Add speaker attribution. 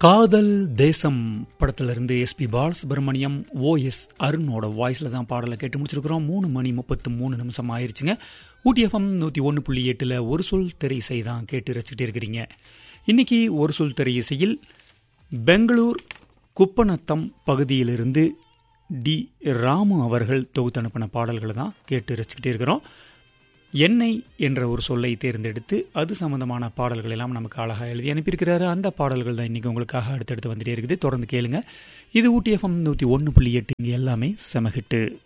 Speaker 1: காதல் தேசம் படத்திலிருந்து எஸ்பி பாலசுப்ரமணியம் ஓஎஸ் அருணோட வாய்ஸில் தான் பாடலை கேட்டு முடிச்சிருக்கிறோம் மூணு மணி முப்பத்து மூணு நிமிஷம் ஆயிருச்சுங்க ஊட்டி எஃப்எம் நூற்றி ஒன்று புள்ளி எட்டில் ஒரு சொல் திரை இசை தான் கேட்டு ரசிச்சுட்டே இருக்கிறீங்க இன்னைக்கு ஒரு சொல் திரை இசையில் பெங்களூர் குப்பநத்தம் பகுதியிலிருந்து டி ராமு அவர்கள் தொகுத்து அனுப்பின பாடல்களை தான் கேட்டு ரசிச்சுக்கிட்டே இருக்கிறோம் எண்ணெய் என்ற ஒரு சொல்லை தேர்ந்தெடுத்து அது சம்பந்தமான பாடல்கள் எல்லாம் நமக்கு அழகாக எழுதி அனுப்பியிருக்கிறாரு அந்த பாடல்கள் தான் இன்றைக்கி உங்களுக்காக அடுத்தடுத்து வந்துட்டே இருக்குது தொடர்ந்து கேளுங்க இது ஊட்டி எஃப்எம் நூற்றி ஒன்று புள்ளி எட்டு இங்கே எல்லாமே செமஹிட்டு